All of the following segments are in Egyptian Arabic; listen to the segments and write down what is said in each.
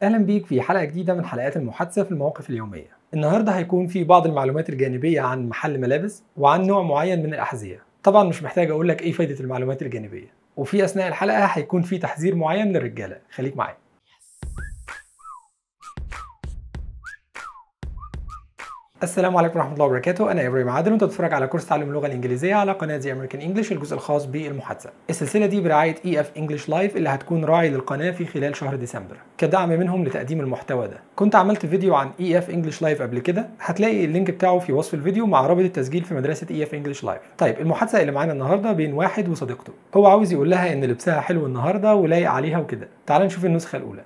اهلا بيك في حلقه جديده من حلقات المحادثه في المواقف اليوميه النهارده هيكون في بعض المعلومات الجانبيه عن محل ملابس وعن نوع معين من الاحذيه طبعا مش محتاج اقول لك ايه فايده المعلومات الجانبيه وفي اثناء الحلقه هيكون في تحذير معين للرجاله خليك معايا السلام عليكم ورحمه الله وبركاته انا ابراهيم عادل وانت بتتفرج على كورس تعلم اللغه الانجليزيه على قناه زي امريكان انجلش الجزء الخاص بالمحادثه السلسله دي برعايه اي اف انجلش لايف اللي هتكون راعي للقناه في خلال شهر ديسمبر كدعم منهم لتقديم المحتوى ده كنت عملت فيديو عن اي اف انجلش لايف قبل كده هتلاقي اللينك بتاعه في وصف الفيديو مع رابط التسجيل في مدرسه اي اف انجلش لايف طيب المحادثه اللي معانا النهارده بين واحد وصديقته هو عاوز يقول لها ان لبسها حلو النهارده ولايق عليها وكده تعال نشوف النسخه الاولى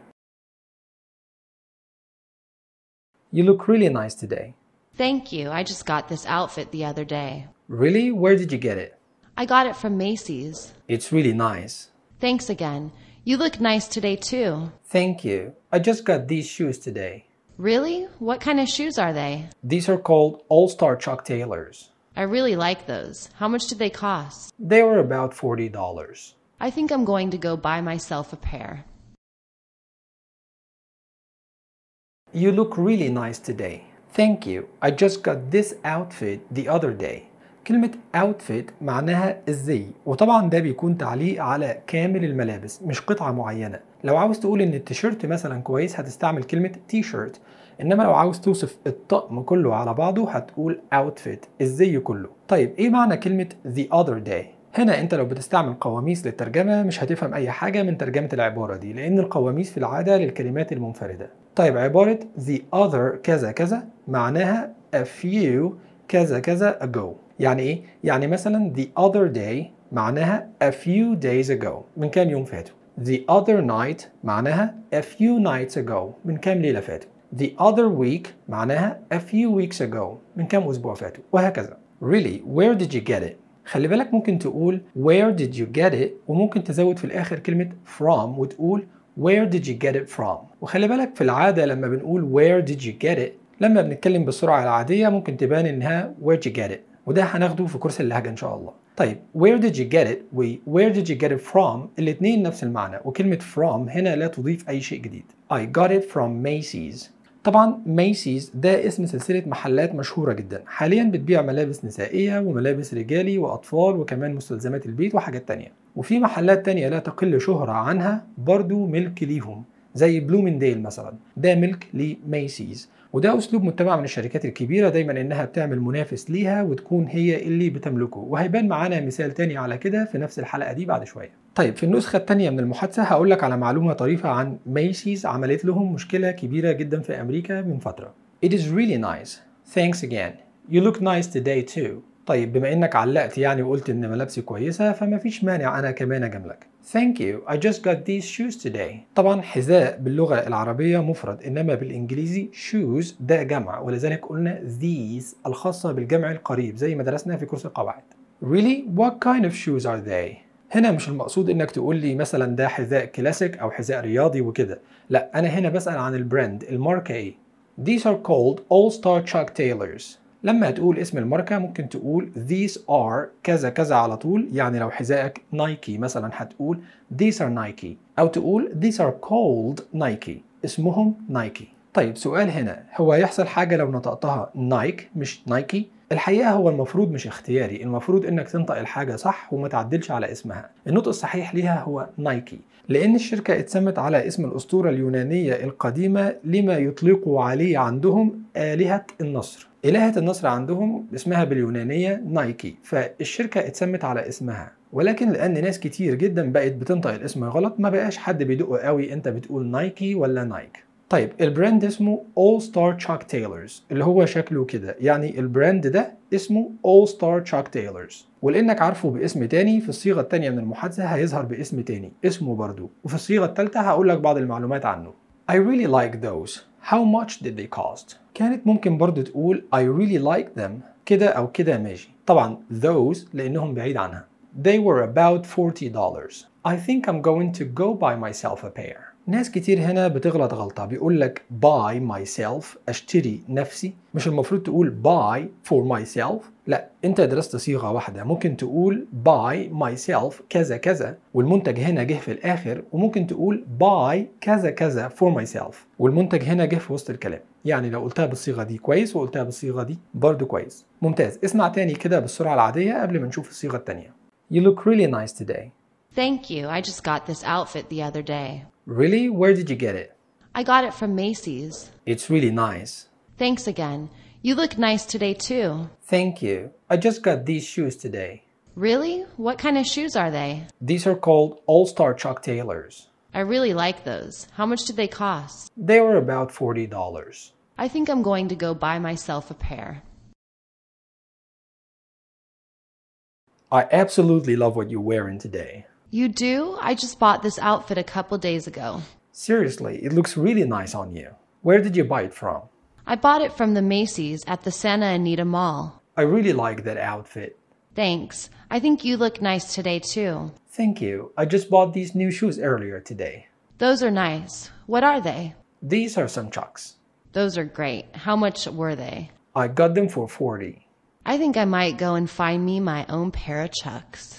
You look really nice today. Thank you. I just got this outfit the other day. Really? Where did you get it? I got it from Macy's. It's really nice. Thanks again. You look nice today too. Thank you. I just got these shoes today. Really? What kind of shoes are they? These are called All Star Chuck Taylors. I really like those. How much did they cost? They were about $40. I think I'm going to go buy myself a pair. You look really nice today. Thank you. I just got this outfit the other day. كلمة outfit معناها الزي وطبعا ده بيكون تعليق على كامل الملابس مش قطعة معينة لو عاوز تقول ان التيشيرت مثلا كويس هتستعمل كلمة تي شيرت انما لو عاوز توصف الطقم كله على بعضه هتقول outfit الزي كله طيب ايه معنى كلمة the other day هنا انت لو بتستعمل قواميس للترجمة مش هتفهم اي حاجة من ترجمة العبارة دي لان القواميس في العادة للكلمات المنفردة طيب عبارة the other كذا كذا معناها a few كذا كذا ago يعني ايه؟ يعني مثلا the other day معناها a few days ago من كام يوم فاتوا the other night معناها a few nights ago من كام ليلة فاتوا the other week معناها a few weeks ago من كام أسبوع فاتوا وهكذا really where did you get it خلي بالك ممكن تقول where did you get it وممكن تزود في الآخر كلمة from وتقول where did you get it from وخلي بالك في العادة لما بنقول where did you get it لما بنتكلم بالسرعة العادية ممكن تبان إنها where did you get it وده هناخده في كورس اللهجة إن شاء الله طيب where did you get it و where did you get it from الاتنين نفس المعنى وكلمة from هنا لا تضيف أي شيء جديد I got it from Macy's طبعا مايسيز ده اسم سلسلة محلات مشهورة جدا حاليا بتبيع ملابس نسائية وملابس رجالي وأطفال وكمان مستلزمات البيت وحاجات تانية وفي محلات تانية لا تقل شهرة عنها برضو ملك ليهم زي بلومنديل مثلا ده ملك لمايسيز وده اسلوب متبع من الشركات الكبيره دايما انها بتعمل منافس ليها وتكون هي اللي بتملكه وهيبان معانا مثال تاني على كده في نفس الحلقه دي بعد شويه طيب في النسخه الثانيه من المحادثه هقول لك على معلومه طريفه عن مايسيز عملت لهم مشكله كبيره جدا في امريكا من فتره It is really nice Thanks again You look nice today too طيب بما انك علقت يعني وقلت ان ملابسي كويسه فما فيش مانع انا كمان اجاملك Thank you. I just got these shoes today. طبعا حذاء باللغة العربية مفرد إنما بالإنجليزي shoes ده جمع ولذلك قلنا these الخاصة بالجمع القريب زي ما درسنا في كورس القواعد. Really? What kind of shoes are they? هنا مش المقصود انك تقول لي مثلا ده حذاء كلاسيك او حذاء رياضي وكده لا انا هنا بسأل عن البراند الماركة ايه These are called All Star Chuck Taylors لما تقول اسم الماركة ممكن تقول these are كذا كذا على طول يعني لو حذائك نايكي مثلا هتقول these are Nike أو تقول these are called Nike اسمهم نايكي طيب سؤال هنا هو يحصل حاجة لو نطقتها نايك مش نايكي الحقيقة هو المفروض مش اختياري المفروض انك تنطق الحاجة صح وما تعدلش على اسمها النطق الصحيح ليها هو نايكي لأن الشركة اتسمت على اسم الأسطورة اليونانية القديمة لما يطلقوا عليه عندهم آلهة النصر إلهة النصر عندهم اسمها باليونانية نايكي فالشركة اتسمت على اسمها ولكن لأن ناس كتير جدا بقت بتنطق الاسم غلط ما بقاش حد بيدق قوي انت بتقول نايكي ولا نايك طيب البراند اسمه All Star Chuck Taylors اللي هو شكله كده يعني البراند ده اسمه All Star Chuck Taylors ولانك عارفه باسم تاني في الصيغه التانيه من المحادثه هيظهر باسم تاني اسمه برضو وفي الصيغه التالته هقول لك بعض المعلومات عنه I really like those How much did they cost كانت ممكن برضو تقول I really like them كده او كده ماشي طبعا those لانهم بعيد عنها They were about $40 I think I'm going to go buy myself a pair ناس كتير هنا بتغلط غلطة بيقول لك buy myself اشتري نفسي مش المفروض تقول buy for myself لا انت درست صيغة واحدة ممكن تقول buy myself كذا كذا والمنتج هنا جه في الاخر وممكن تقول buy كذا كذا for myself والمنتج هنا جه في وسط الكلام يعني لو قلتها بالصيغة دي كويس وقلتها بالصيغة دي برضو كويس ممتاز اسمع تاني كده بالسرعة العادية قبل ما نشوف الصيغة التانية You look really nice today Thank you. I just got this outfit the other day. Really? Where did you get it? I got it from Macy's. It's really nice. Thanks again. You look nice today too. Thank you. I just got these shoes today. Really? What kind of shoes are they? These are called All Star Chuck Taylors. I really like those. How much did they cost? They were about $40. I think I'm going to go buy myself a pair. I absolutely love what you're wearing today. You do? I just bought this outfit a couple days ago. Seriously, it looks really nice on you. Where did you buy it from? I bought it from the Macy's at the Santa Anita Mall. I really like that outfit. Thanks. I think you look nice today too. Thank you. I just bought these new shoes earlier today. Those are nice. What are they? These are some chucks. Those are great. How much were they? I got them for 40. I think I might go and find me my own pair of chucks.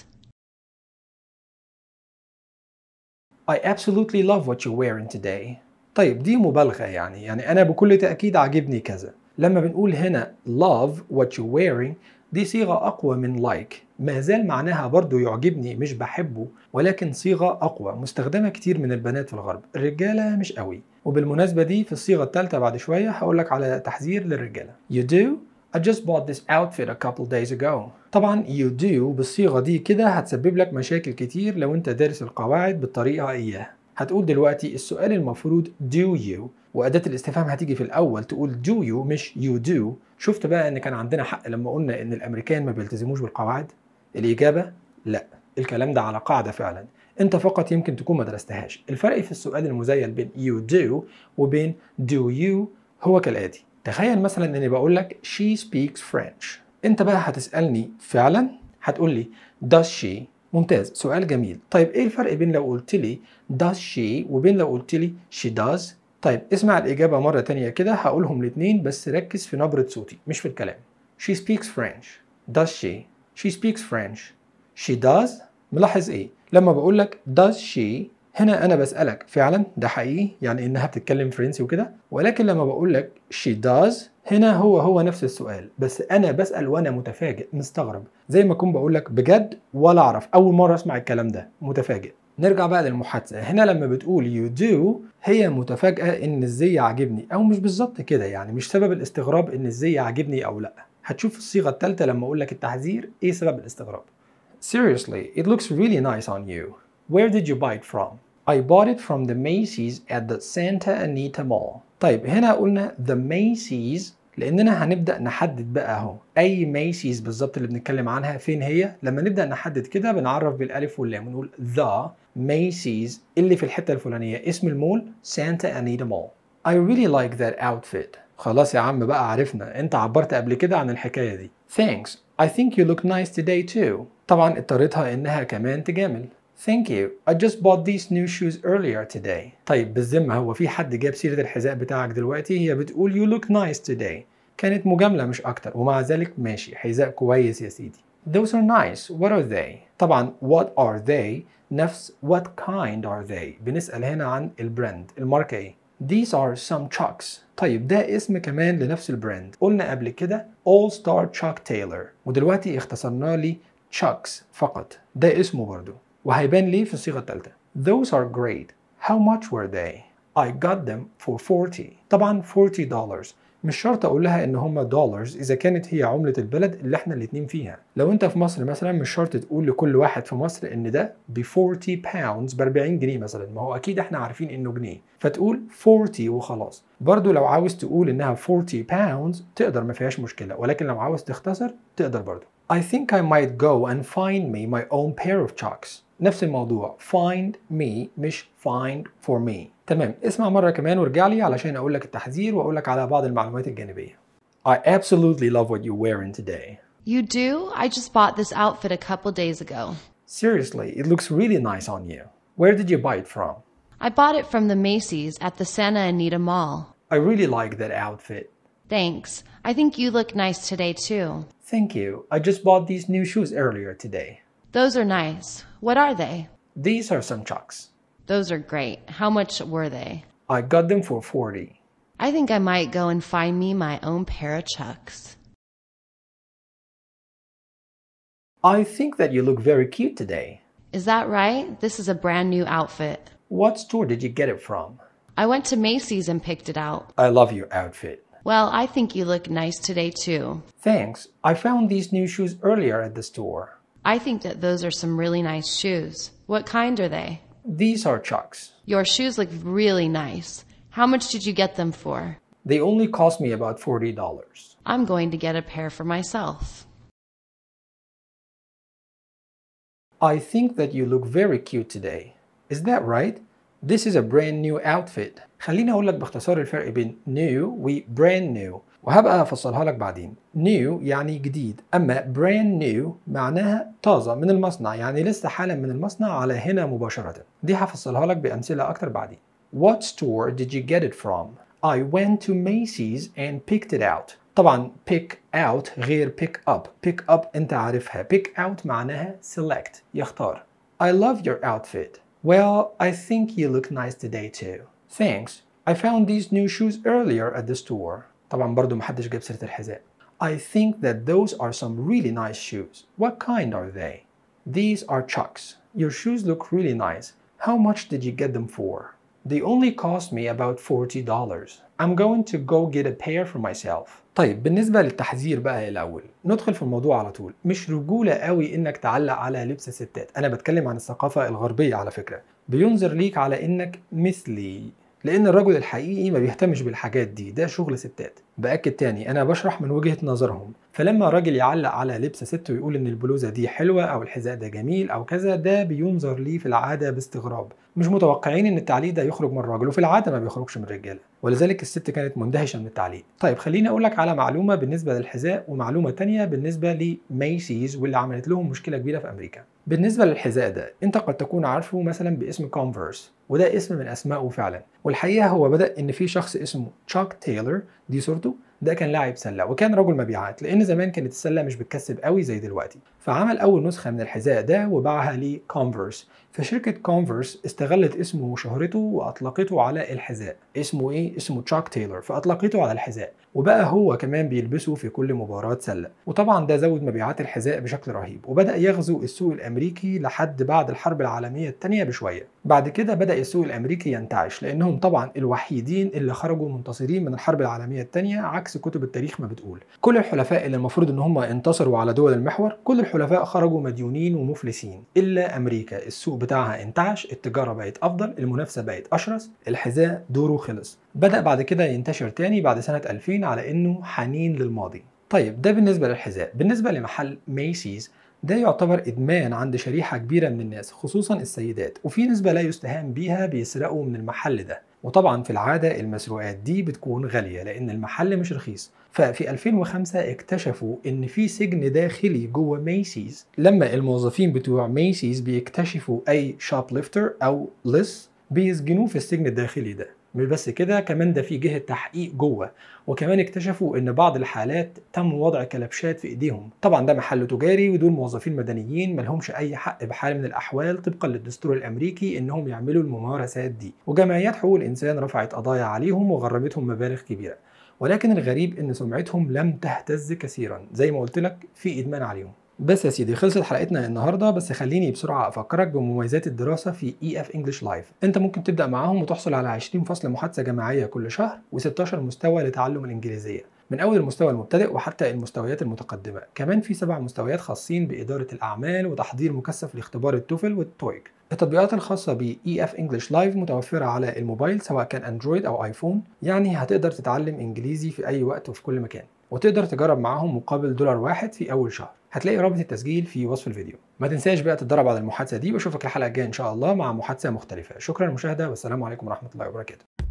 I absolutely love what you're wearing today. طيب دي مبالغة يعني يعني أنا بكل تأكيد عاجبني كذا لما بنقول هنا love what you're wearing دي صيغة أقوى من like ما زال معناها برضو يعجبني مش بحبه ولكن صيغة أقوى مستخدمة كتير من البنات في الغرب الرجالة مش قوي وبالمناسبة دي في الصيغة الثالثة بعد شوية هقولك على تحذير للرجالة You do? I just bought this outfit a couple days ago طبعا you do بالصيغة دي كده هتسبب لك مشاكل كتير لو انت دارس القواعد بالطريقة إياها هتقول دلوقتي السؤال المفروض do you وأداة الاستفهام هتيجي في الأول تقول do you مش you do شفت بقى إن كان عندنا حق لما قلنا إن الأمريكان ما بيلتزموش بالقواعد الإجابة لا الكلام ده على قاعدة فعلا انت فقط يمكن تكون ما درستهاش الفرق في السؤال المزيل بين you do وبين do you هو كالآتي تخيل مثلا اني بقول لك she speaks French انت بقى هتسألني فعلا هتقول لي does she ممتاز سؤال جميل طيب ايه الفرق بين لو قلت لي does she وبين لو قلت لي she does طيب اسمع الإجابة مرة تانية كده هقولهم الاتنين بس ركز في نبرة صوتي مش في الكلام she speaks French does she she speaks French she does ملاحظ ايه لما بقول لك does she هنا انا بسألك فعلا ده حقيقي يعني انها بتتكلم فرنسي وكده ولكن لما بقول لك she does هنا هو هو نفس السؤال بس انا بسأل وانا متفاجئ مستغرب زي ما اكون بقول لك بجد ولا اعرف اول مرة اسمع الكلام ده متفاجئ نرجع بقى للمحادثة هنا لما بتقول you do هي متفاجئة ان الزي عاجبني او مش بالظبط كده يعني مش سبب الاستغراب ان الزي عاجبني او لا هتشوف الصيغة الثالثة لما اقول لك التحذير ايه سبب الاستغراب Seriously, it looks really nice on you. Where did you buy it from? I bought it from the Macy's at the Santa Anita Mall. طيب هنا قلنا the Macy's لأننا هنبدأ نحدد بقى أهو أي ميسيز بالظبط اللي بنتكلم عنها فين هي لما نبدأ نحدد كده بنعرف بالألف واللام ونقول the Macy's اللي في الحتة الفلانية اسم المول Santa Anita Mall. I really like that outfit. خلاص يا عم بقى عرفنا أنت عبرت قبل كده عن الحكاية دي. Thanks. I think you look nice today too. طبعا اضطريتها إنها كمان تجامل. Thank you. I just bought these new shoes earlier today. طيب بالذمة هو في حد جاب سيرة الحذاء بتاعك دلوقتي هي بتقول you look nice today. كانت مجاملة مش أكتر ومع ذلك ماشي حذاء كويس يا سيدي. Those are nice. What are they? طبعا what are they نفس what kind are they بنسأل هنا عن البراند الماركة ايه These are some chucks طيب ده اسم كمان لنفس البراند قلنا قبل كده All Star Chuck Taylor ودلوقتي اختصرنا لي chucks فقط ده اسمه برضو وهيبان ليه في الصيغة الثالثة Those are great How much were they? I got them for 40 طبعا 40 dollars مش شرط اقول لها ان هم دولارز اذا كانت هي عمله البلد اللي احنا الاتنين فيها لو انت في مصر مثلا مش شرط تقول لكل واحد في مصر ان ده ب 40 باوندز ب 40 جنيه مثلا ما هو اكيد احنا عارفين انه جنيه فتقول 40 وخلاص برضو لو عاوز تقول انها 40 باوندز تقدر ما فيهاش مشكله ولكن لو عاوز تختصر تقدر برضو I think I might go and find me my own pair of chucks نفس الموضوع find me مش find for me تمام اسمع مرة كمان وارجع لي علشان أقول لك التحذير وأقول لك على بعض المعلومات الجانبية I absolutely love what you're wearing today. You do? I just bought this outfit a couple days ago. Seriously, it looks really nice on you. Where did you buy it from? I bought it from the Macy's at the Santa Anita Mall. I really like that outfit. Thanks. I think you look nice today too. Thank you. I just bought these new shoes earlier today. Those are nice. What are they? These are some chucks. Those are great. How much were they? I got them for 40. I think I might go and find me my own pair of chucks. I think that you look very cute today. Is that right? This is a brand new outfit. What store did you get it from? I went to Macy's and picked it out. I love your outfit. Well, I think you look nice today too. Thanks. I found these new shoes earlier at the store. I think that those are some really nice shoes. What kind are they? These are chucks. Your shoes look really nice. How much did you get them for? They only cost me about $40. I'm going to get a pair for myself. I think that you look very cute today. Is that right? This is a brand new outfit. خليني أقول لك باختصار الفرق بين new و brand new وهبقى أفصلها لك بعدين. new يعني جديد أما brand new معناها طازة من المصنع يعني لسه حالا من المصنع على هنا مباشرة. دي هفصلها لك بأمثلة أكتر بعدين. What store did you get it from? I went to Macy's and picked it out. طبعا pick out غير pick up. pick up أنت عارفها. pick out معناها select يختار. I love your outfit. Well, I think you look nice today too. Thanks. I found these new shoes earlier at the store. طبعا برضو محدش جاب سيرة الحذاء. I think that those are some really nice shoes. What kind are they? These are Chucks. Your shoes look really nice. How much did you get them for? They only cost me about $40. I'm going to go get a pair for myself. طيب بالنسبة للتحذير بقى الأول ندخل في الموضوع على طول مش رجولة قوي إنك تعلق على لبس الستات أنا بتكلم عن الثقافة الغربية على فكرة بينظر ليك على إنك مثلي لأن الرجل الحقيقي ما بيهتمش بالحاجات دي ده شغل ستات بأكد تاني أنا بشرح من وجهة نظرهم فلما راجل يعلق على لبس ست ويقول إن البلوزة دي حلوة أو الحذاء ده جميل أو كذا ده بينظر ليه في العادة باستغراب مش متوقعين إن التعليق ده يخرج من الراجل وفي العادة ما بيخرجش من الرجالة ولذلك الست كانت مندهشة من التعليق طيب خليني أقول لك على معلومة بالنسبة للحذاء ومعلومة تانية بالنسبة لميسيز واللي عملت لهم مشكلة كبيرة في أمريكا بالنسبة للحذاء ده أنت قد تكون عارفه مثلا باسم كونفرس وده اسم من أسمائه فعلا والحقيقة هو بدأ إن في شخص اسمه تشاك تايلر دي صورته ده كان لاعب سله وكان رجل مبيعات لان زمان كانت السله مش بتكسب قوي زي دلوقتي فعمل اول نسخه من الحذاء ده وباعها لكونفرس فشركه كونفرس استغلت اسمه وشهرته واطلقته على الحذاء اسمه ايه اسمه تشاك تايلر فاطلقته على الحذاء وبقى هو كمان بيلبسه في كل مباراة سلة وطبعا ده زود مبيعات الحذاء بشكل رهيب وبدأ يغزو السوق الأمريكي لحد بعد الحرب العالمية الثانية بشوية بعد كده بدأ السوق الأمريكي ينتعش لأنهم طبعا الوحيدين اللي خرجوا منتصرين من الحرب العالمية الثانية عكس كتب التاريخ ما بتقول كل الحلفاء اللي المفروض ان هم انتصروا على دول المحور كل الحلفاء خرجوا مديونين ومفلسين إلا أمريكا السوق بتاعها انتعش التجارة بقت أفضل المنافسة بقت أشرس الحذاء دوره خلص بدأ بعد كده ينتشر تاني بعد سنة 2000 على إنه حنين للماضي طيب ده بالنسبة للحذاء بالنسبة لمحل ميسيز ده يعتبر إدمان عند شريحة كبيرة من الناس خصوصا السيدات وفي نسبة لا يستهان بيها بيسرقوا من المحل ده وطبعا في العادة المسروقات دي بتكون غالية لأن المحل مش رخيص ففي 2005 اكتشفوا إن في سجن داخلي جوه ميسيز لما الموظفين بتوع ميسيز بيكتشفوا أي شوب ليفتر أو لص بيسجنوه في السجن الداخلي ده مش بس كده كمان ده في جهة تحقيق جوه وكمان اكتشفوا ان بعض الحالات تم وضع كلبشات في ايديهم طبعا ده محل تجاري ودول موظفين مدنيين ملهمش اي حق بحال من الاحوال طبقا للدستور الامريكي انهم يعملوا الممارسات دي وجمعيات حقوق الانسان رفعت قضايا عليهم وغرمتهم مبالغ كبيره ولكن الغريب ان سمعتهم لم تهتز كثيرا زي ما قلت لك في ادمان عليهم بس يا سيدي خلصت حلقتنا النهارده بس خليني بسرعه افكرك بمميزات الدراسه في اي اف انجلش لايف انت ممكن تبدا معاهم وتحصل على 20 فصل محادثه جماعيه كل شهر و16 مستوى لتعلم الانجليزيه من اول المستوى المبتدئ وحتى المستويات المتقدمه كمان في سبع مستويات خاصين باداره الاعمال وتحضير مكثف لاختبار التوفل والتويك التطبيقات الخاصة ب EF English Live متوفرة على الموبايل سواء كان اندرويد او ايفون يعني هتقدر تتعلم انجليزي في اي وقت وفي كل مكان وتقدر تجرب معاهم مقابل دولار واحد في اول شهر هتلاقي رابط التسجيل في وصف الفيديو ما تنساش بقى تتدرب على المحادثة دي واشوفك الحلقة الجاية ان شاء الله مع محادثة مختلفة شكرا للمشاهدة والسلام عليكم ورحمة الله وبركاته